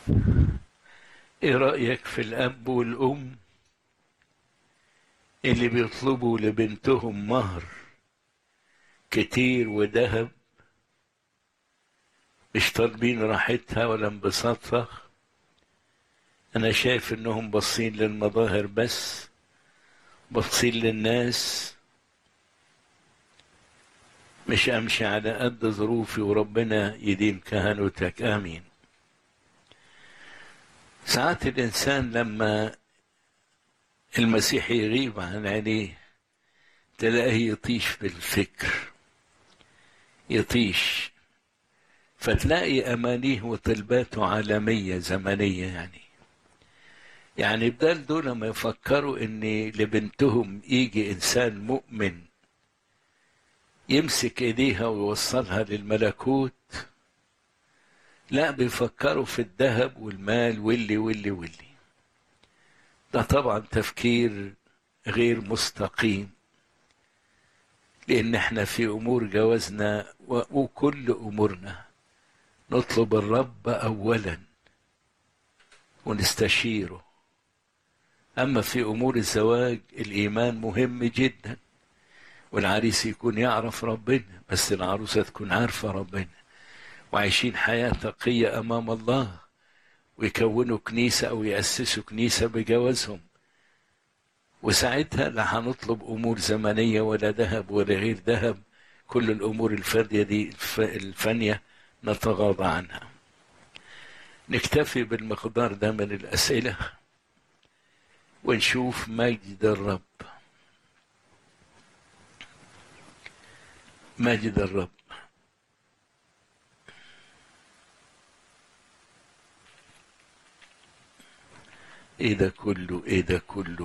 ايه رأيك في الأب والأم اللي بيطلبوا لبنتهم مهر كتير وذهب مش طالبين راحتها ولا انبساطها أنا شايف إنهم باصين للمظاهر بس باصين للناس مش أمشي على قد ظروفي وربنا يديم كهنوتك آمين ساعات الإنسان لما المسيح يغيب عن عينيه تلاقيه يطيش بالفكر يطيش فتلاقي أمانيه وطلباته عالمية زمنية يعني يعني بدل دول ما يفكروا ان لبنتهم يجي انسان مؤمن يمسك ايديها ويوصلها للملكوت لا بيفكروا في الذهب والمال واللي واللي واللي ده طبعا تفكير غير مستقيم لان احنا في امور جوازنا وكل امورنا نطلب الرب اولا ونستشيره أما في أمور الزواج الإيمان مهم جدا والعريس يكون يعرف ربنا بس العروسة تكون عارفة ربنا وعايشين حياة تقية أمام الله ويكونوا كنيسة أو يأسسوا كنيسة بجوازهم وساعتها لا هنطلب أمور زمنية ولا ذهب ولا غير ذهب كل الأمور الفردية دي الفانية نتغاضى عنها نكتفي بالمقدار ده من الأسئلة ونشوف مجد الرب مجد الرب ايه ده كله ايه ده كله